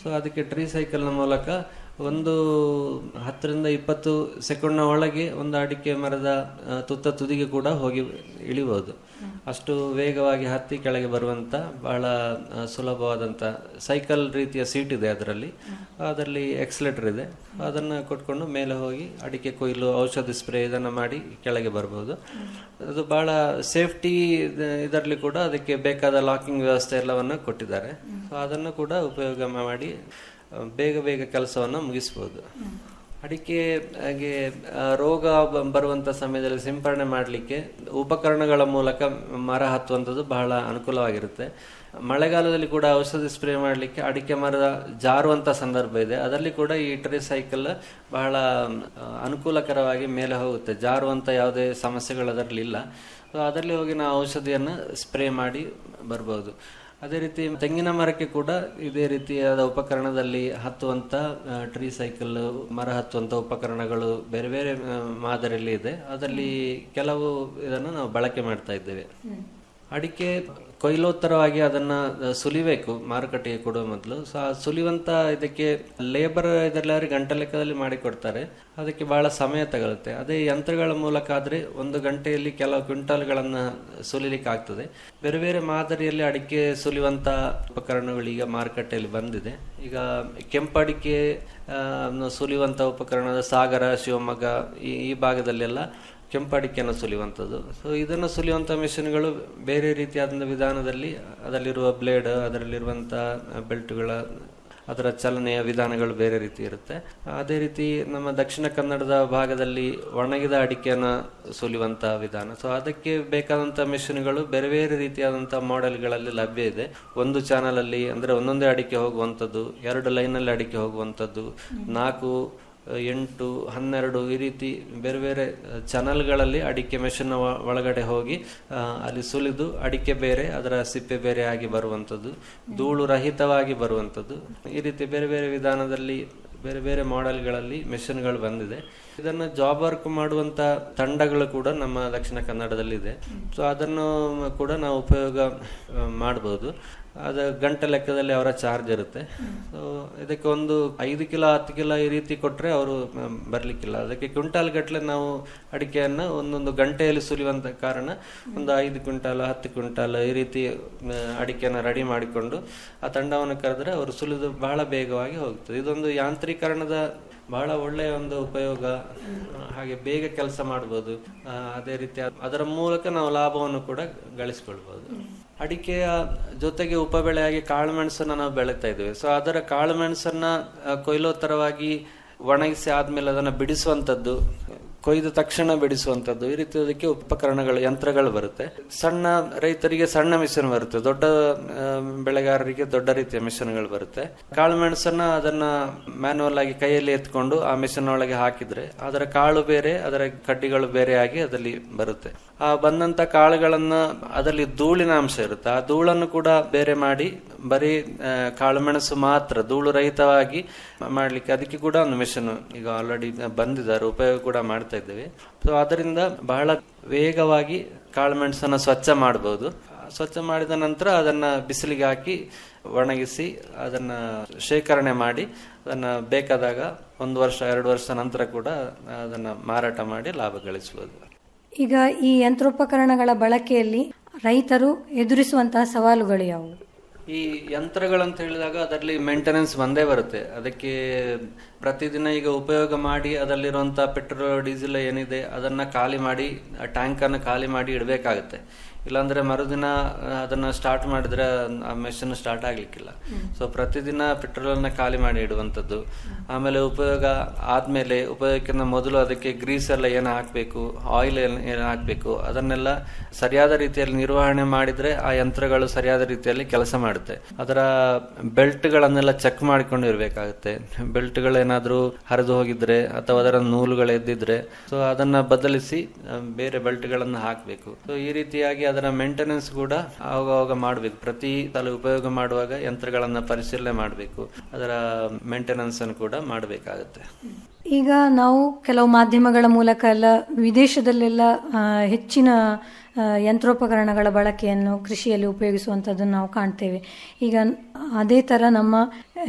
so ಅದಕ್ಕೆ tree ಸೈಕಲ್ನ ಮೂಲಕ ಒಂದು ಹತ್ತರಿಂದ ಇಪ್ಪತ್ತು ಸೆಕೆಂಡ್ನ ಒಳಗೆ ಒಂದು ಅಡಿಕೆ ಮರದ ಆ, ತುತ್ತ ತುದಿಗೆ ಕೂಡ ಹೋಗಿ ಇಳಿಬಹುದು ಅಷ್ಟು ವೇಗವಾಗಿ ಹತ್ತಿ ಕೆಳಗೆ ಬರುವಂತ ಬಹಳ ಆ, ಸುಲಭವಾದಂತ ಸೈಕಲ್ ರೀತಿಯ ಸೀಟ್ ಇದೆ ಅದರಲ್ಲಿ ಅದರಲ್ಲಿ ಎಕ್ಸಲೇಟರ್ ಇದೆ ಅದನ್ನ ಕೊಟ್ಕೊಂಡು ಮೇಲೆ ಹೋಗಿ ಅಡಿಕೆ ಕೊಯ್ಲು ಔಷಧಿ ಸ್ಪ್ರೇ ಇದನ್ನ ಮಾಡಿ ಕೆಳಗೆ ಬರಬಹುದು ಅದು ಬಹಳ ಸೇಫ್ಟಿ ಇದರಲ್ಲಿ ಕೂಡ ಅದಕ್ಕೆ ಬೇಕಾದ ಲಾಕಿಂಗ್ ವ್ಯವಸ್ಥೆ ಎಲ್ಲವನ್ನ ಕೊಟ್ಟಿದ್ದಾರೆ ಸೊ ಅದನ್ನು ಕೂಡ ಉಪಯೋಗ ಮಾಡಿ ಆ, ಬೇಗ ಬೇಗ ಕೆಲಸವನ್ನು ಮುಗಿಸ್ಬೋದು ಅಡಿಕೆ ಹಾಗೆ ಆ, ರೋಗ ಬ- ಬರುವಂತ ಸಮಯದಲ್ಲಿ ಸಿಂಪರಣೆ ಮಾಡಲಿಕ್ಕೆ ಉಪಕರಣಗಳ ಮೂಲಕ ಮರ ಹತ್ತುವಂಥದ್ದು ಬಹಳ ಅನುಕೂಲವಾಗಿರುತ್ತೆ ಮಳೆಗಾಲದಲ್ಲಿ ಕೂಡ ಔಷಧಿ ಸ್ಪ್ರೇ ಮಾಡಲಿಕ್ಕೆ ಅಡಿಕೆ ಮರದ ಜಾರುವಂತ ಸಂದರ್ಭ ಇದೆ ಅದರಲ್ಲಿ ಕೂಡ ಈ ಟ್ರೀ ಸೈಕಲ್ ಬಹಳ ಆ, ಅನುಕೂಲಕರವಾಗಿ ಮೇಲೆ ಹೋಗುತ್ತೆ ಜಾರುವಂತ ಯಾವುದೇ ಸಮಸ್ಯೆಗಳು ಅದರಲ್ಲಿ ಇಲ್ಲ ಸೊ ಅದರಲ್ಲಿ ಹೋಗಿ ನಾವು ಔಷಧಿಯನ್ನು ಸ್ಪ್ರೇ ಮಾಡಿ ಬರ್ಬೋದು ಅದೇ ರೀತಿ ತೆಂಗಿನ ಮರಕ್ಕೆ ಕೂಡ ಇದೇ ರೀತಿಯಾದ ಉಪಕರಣದಲ್ಲಿ ಹತ್ತುವಂತ ಟ್ರೀ ಸೈಕಲ್ ಮರ ಹತ್ತುವಂತ ಉಪಕರಣಗಳು ಬೇರೆ ಬೇರೆ ಆ, ಮಾದರಿಯಲ್ಲಿ ಇದೆ ಅದರಲ್ಲಿ ಕೆಲವು ಇದನ್ನು ನಾವು ಬಳಕೆ ಮಾಡ್ತಾ ಇದ್ದೇವೆ ಅಡಿಕೆ ಕೊಯ್ಲೋತ್ತರವಾಗಿ ಅದನ್ನ ಆ, ಸುಲಿಬೇಕು ಮಾರುಕಟ್ಟೆಗೆ ಕೊಡುವ ಮೊದಲು ಸೊ ಆ ಸುಲಿಯುವಂತ ಇದಕ್ಕೆ ಲೇಬರ್ ಇದರಲ್ಲಿ ಗಂಟೆ ಲೆಕ್ಕದಲ್ಲಿ ಮಾಡಿ ಕೊಡ್ತಾರೆ ಅದಕ್ಕೆ ಬಹಳ ಸಮಯ ತಗೊಳುತ್ತೆ ಅದೇ ಯಂತ್ರಗಳ ಮೂಲಕ ಆದ್ರೆ ಒಂದು ಗಂಟೆಯಲ್ಲಿ ಕೆಲವು ಕ್ವಿಂಟಲ್ಗಳನ್ನ ಸುಲಿಲಿಕ್ಕೆ ಆಗ್ತದೆ ಬೇರೆ ಬೇರೆ ಮಾದರಿಯಲ್ಲಿ ಅಡಿಕೆ ಸುಲಿಯುವಂತ ಉಪಕರಣಗಳು ಈಗ ಮಾರುಕಟ್ಟೆಯಲ್ಲಿ ಬಂದಿದೆ ಈಗ ಕೆಂಪಡಿಕೆ ಆ, ಅನ್ನು ಸುಲಿಯುವಂತ ಉಪಕರಣದ ಸಾಗರ ಶಿವಮೊಗ್ಗ ಈ ಈ ಭಾಗದಲ್ಲೆಲ್ಲ ಕೆಂಪಡಿಕೆಯನ್ನು ಸುಲಿಯುವಂಥದ್ದು ಸೊ ಇದನ್ನು ಸುಲಿಯುವಂಥ ಮಿಷಿನ್ಗಳು ಬೇರೆ ರೀತಿಯಾದ ವಿಧಾನದಲ್ಲಿ ಅದರಲ್ಲಿರುವ ಬ್ಲೇಡ್ ಅದರಲ್ಲಿರುವಂಥ ಬೆಲ್ಟ್ಗಳ ಅದರ ಚಲನೆಯ ವಿಧಾನಗಳು ಬೇರೆ ರೀತಿ ಇರುತ್ತೆ ಅದೇ ರೀತಿ ನಮ್ಮ ದಕ್ಷಿಣ ಕನ್ನಡದ ಭಾಗದಲ್ಲಿ ಒಣಗಿದ ಅಡಿಕೆಯನ್ನು ಸುಲಿಯುವಂಥ ವಿಧಾನ ಸೊ ಅದಕ್ಕೆ ಬೇಕಾದಂಥ ಮಿಷಿನ್ಗಳು ಬೇರೆ ಬೇರೆ ರೀತಿಯಾದಂಥ ಮಾಡೆಲ್ಗಳಲ್ಲಿ ಲಭ್ಯ ಇದೆ ಒಂದು ಚಾನಲ್ ಅಲ್ಲಿ ಅಂದ್ರೆ ಒಂದೊಂದೇ ಅಡಿಕೆ ಹೋಗುವಂಥದ್ದು ಎರಡು ಲೈನಲ್ಲಿ ಅಡಿಕೆ ಹೋಗುವಂಥದ್ದು ನಾಲ್ಕು ಎಂಟು ಹನ್ನೆರಡು ಈ ರೀತಿ ಬೇರೆ ಬೇರೆ ಚಾನಲ್ಗಳಲ್ಲಿ ಅಡಿಕೆ ಮೆಷಿನ್ ಒಳಗಡೆ ಹೋಗಿ ಆ, ಅಲ್ಲಿ ಸುಲಿದು ಅಡಿಕೆ ಬೇರೆ ಅದರ ಸಿಪ್ಪೆ ಬೇರೆ ಆಗಿ ಬರುವಂಥದ್ದು ಧೂಳು ರಹಿತವಾಗಿ ಬರುವಂಥದ್ದು ಈ ರೀತಿ ಬೇರೆ ಬೇರೆ ವಿಧಾನದಲ್ಲಿ ಬೇರೆ ಬೇರೆ ಮಾಡೆಲ್ಗಳಲ್ಲಿ ಮೆಷಿನ್ಗಳು ಬಂದಿದೆ ಇದನ್ನು ಜಾಬ್ ವರ್ಕ್ ಮಾಡುವಂತ ತಂಡಗಳು ಕೂಡ ನಮ್ಮ ದಕ್ಷಿಣ ಕನ್ನಡದಲ್ಲಿದೆ ಸೊ ಅದನ್ನು ಕೂಡ ನಾವು ಉಪಯೋಗ ಆ, ಮಾಡ್ಬೋದು ಅದು ಗಂಟೆ ಲೆಕ್ಕದಲ್ಲಿ ಅವರ ಚಾರ್ಜ್ ಇರುತ್ತೆ ಸೊ ಇದಕ್ಕೆ ಒಂದು ಐದು ಕಿಲೋ ಹತ್ತು ಕಿಲೋ ಈ ರೀತಿ ಕೊಟ್ರೆ ಅವರು ಬರ್ಲಿಕ್ಕಿಲ್ಲ ಅದಕ್ಕೆ ಕ್ವಿಂಟಾಲ್ ಗಟ್ಟಲೆ ನಾವು ಅಡಿಕೆಯನ್ನ ಒಂದೊಂದು ಗಂಟೆಯಲ್ಲಿ ಸುಲಿಯುವಂತ ಕಾರಣ ಒಂದು ಐದು ಕ್ವಿಂಟಾಲ್ ಹತ್ತು ಕ್ವಿಂಟಾಲ್ ಈ ರೀತಿ ಆ, ಅಡಿಕೆಯನ್ನ ರೆಡಿ ಮಾಡಿಕೊಂಡು ಆ ತಂಡವನ್ನು ಕರೆದ್ರೆ ಅವರು ಸುಲಿದು ಬಹಳ ಬೇಗವಾಗಿ ಹೋಗ್ತದೆ ಇದೊಂದು ಯಾಂತ್ರೀಕರಣದ ಬಹಳ ಒಳ್ಳೆಯ ಒಂದು ಉಪಯೋಗ ಆ, ಹಾಗೆ ಬೇಗ ಕೆಲಸ ಮಾಡ್ಬೋದು ಆ, ಅದೇ ರೀತಿ ಅದ್- ಅದರ ಮೂಲಕ ನಾವು ಲಾಭವನ್ನು ಕೂಡ ಗಳಿಸ್ಕೊಳ್ಬಹುದು ಅಡಿಕೆಯ ಜೊತೆಗೆ ಉಪಬೆಳೆಯಾಗಿ ಕಾಳು ಮೆಣಸನ್ನ ನಾವು ಬೆಳೀತಾ ಇದ್ದೇವೆ ಸೊ ಅದರ ಕಾಳು ಮೆಣಸನ್ನ ಆ, ಕೊಯ್ಲೋತ್ತರವಾಗಿ ಒಣಗಿಸಿ ಆದ್ಮೇಲೆ ಅದನ್ನ ಬಿಡಿಸುವಂತದ್ದು ಕೊಯ್ದ ತಕ್ಷಣ ಬಿಡಿಸುವಂತದ್ದು ಈ ರೀತಿ ಅದಕ್ಕೆ ಉಪಕರಣಗಳು ಯಂತ್ರಗಳು ಬರುತ್ತೆ ಸಣ್ಣ ರೈತರಿಗೆ ಸಣ್ಣ ಮಿಷನ್ ಬರುತ್ತೆ ದೊಡ್ಡ ಆ, ಬೆಳೆಗಾರರಿಗೆ ದೊಡ್ಡ ರೀತಿಯ ಮಿಷನ್ಗಳು ಬರುತ್ತೆ ಕಾಳು ಮೆಣಸನ್ನ ಅದನ್ನ ಮ್ಯಾನುವಲ್ ಆಗಿ ಕೈಯಲ್ಲಿ ಎತ್ಕೊಂಡು ಆ ಮಿಷನ್ ಒಳಗೆ ಹಾಕಿದ್ರೆ ಅದರ ಕಾಳು ಬೇರೆ ಅದರ ಕಡ್ಡಿಗಳು ಬೇರೆ ಆಗಿ ಅದರಲ್ಲಿ ಬರುತ್ತೆ ಆ ಬಂದಂತ ಕಾಳುಗಳನ್ನ ಅದರಲ್ಲಿ ಧೂಳಿನ ಅಂಶ ಇರುತ್ತೆ ಆ ಧೂಳನ್ನು ಕೂಡ ಬೇರೆ ಮಾಡಿ ಬರೀ ಆ, ಕಾಳುಮೆಣಸು ಮಾತ್ರ ಧೂಳು ರಹಿತವಾಗಿ ಮಾಡ್ಲಿಕ್ಕೆ ಅದಕ್ಕೆ ಕೂಡ ಒಂದು ಮಿಷನ್ ಈಗ ಆಲ್ರೆಡಿ ಬಂದಿದ್ದಾರೆ ಉಪಯೋಗ ಕೂಡ ಮಾಡ್ತಾ ಇದ್ದೇವೆ ಸೊ ಅದರಿಂದ ಬಹಳ ವೇಗವಾಗಿ ಕಾಳುಮೆಣಸನ್ನ ಸ್ವಚ್ಛ ಮಾಡಬಹುದು ಸ್ವಚ್ಛ ಮಾಡಿದ ನಂತರ ಅದನ್ನ ಬಿಸಿಲಿಗೆ ಹಾಕಿ ಒಣಗಿಸಿ ಅದನ್ನ ಶೇಖರಣೆ ಮಾಡಿ ಅದನ್ನ ಬೇಕಾದಾಗ ಒಂದು ವರ್ಷ ಎರಡು ವರ್ಷ ನಂತರ ಕೂಡ ಅದನ್ನ ಮಾರಾಟ ಮಾಡಿ ಲಾಭ ಗಳಿಸಬಹುದು ಈಗ ಈ ಯಂತ್ರೋಪಕರಣಗಳ ಬಳಕೆಯಲ್ಲಿ ರೈತರು ಎದುರಿಸುವಂತಹ ಸವಾಲುಗಳು ಯಾವುವು ಈ ಯಂತ್ರಗಳಂತ ಹೇಳಿದಾಗ ಅದರಲ್ಲಿ ಮೇಂಟೆನೆನ್ಸ್ ಬಂದೇ ಬರುತ್ತೆ ಅದಕ್ಕೆ ಪ್ರತಿದಿನ ಈಗ ಉಪಯೋಗ ಮಾಡಿ ಅದರಲ್ಲಿರುವಂತ ಪೆಟ್ರೋಲ್ ಡೀಸೆಲ್ ಏನಿದೆ ಅದನ್ನ ಖಾಲಿ ಮಾಡಿ ಟ್ಯಾಂಕ್ ಅನ್ನು ಖಾಲಿ ಮಾಡಿ ಇಡಬೇಕಾಗುತ್ತೆ ಇಲ್ಲಾಂದ್ರೆ ಮರುದಿನ ಆ, ಅದನ್ನ ಸ್ಟಾರ್ಟ್ ಮಾಡಿದ್ರೆ ಆ ಮೆಷಿನ್ ಸ್ಟಾರ್ಟ್ ಆಗ್ಲಿಕ್ಕಿಲ್ಲ ಸೊ ಪ್ರತಿದಿನ ಪೆಟ್ರೋಲ್ ಅನ್ನ ಖಾಲಿ ಮಾಡಿ ಇಡುವಂತದ್ದು ಆಮೇಲೆ ಉಪಯೋಗ ಆದ್ಮೇಲೆ ಉಪಯೋಗಕ್ಕಿಂತ ಮೊದಲು ಅದಕ್ಕೆ ಗ್ರೀಸ್ ಎಲ್ಲ ಏನು ಹಾಕ್ಬೇಕು ಆಯಿಲ್ ಏನು ಹಾಕ್ಬೇಕು ಅದನ್ನೆಲ್ಲ ಸರಿಯಾದ ರೀತಿಯಲ್ಲಿ ನಿರ್ವಹಣೆ ಮಾಡಿದ್ರೆ ಆ ಯಂತ್ರಗಳು ಸರಿಯಾದ ರೀತಿಯಲ್ಲಿ ಕೆಲಸ ಮಾಡುತ್ತೆ ಅದರ ಬೆಲ್ಟ್ ಗಳನ್ನೆಲ್ಲ ಚೆಕ್ ಮಾಡಿಕೊಂಡು ಇರಬೇಕಾಗುತ್ತೆ ಬೆಲ್ಟ್ ಗಳೇನಾದ್ರೂ ಹರಿದು ಹೋಗಿದ್ರೆ ಅಥವಾ ಅದರ ನೂಲುಗಳು ಎದ್ದಿದ್ರೆ ಸೊ ಅದನ್ನ ಬದಲಿಸಿ ಆ, ಬೇರೆ ಬೆಲ್ಟ್ ಗಳನ್ನ ಹಾಕ್ಬೇಕು ಸೊ ಈ ರೀತಿಯಾಗಿ ಅದರ ಮೇಂಟೆನೆನ್ಸ್ ಕೂಡ ಆವಾಗ ಮಾಡಬೇಕು ಪ್ರತಿ ಸಲ ಉಪಯೋಗ ಮಾಡುವಾಗ ಯಂತ್ರಗಳನ್ನ ಪರಿಶೀಲನೆ ಮಾಡಬೇಕು ಅದರ ಮೇಂಟೆನೆನ್ಸ್ ಅನ್ನು ಕೂಡ ಮಾಡಬೇಕಾಗುತ್ತೆ ಈಗ ನಾವು ಕೆಲವು ಮಾಧ್ಯಮಗಳ ಮೂಲಕ ಎಲ್ಲ ವಿದೇಶದಲ್ಲೆಲ್ಲ ಆ, ಹೆಚ್ಚಿನ ಆ, ಯಂತ್ರೋಪಕರಣಗಳ ಬಳಕೆಯನ್ನು ಕೃಷಿಯಲ್ಲಿ ಉಪಯೋಗಿಸುವಂಥದ್ದನ್ನು ನಾವು ಕಾಣ್ತೇವೆ ಈಗ ಅದೇ ಥರ ನಮ್ಮ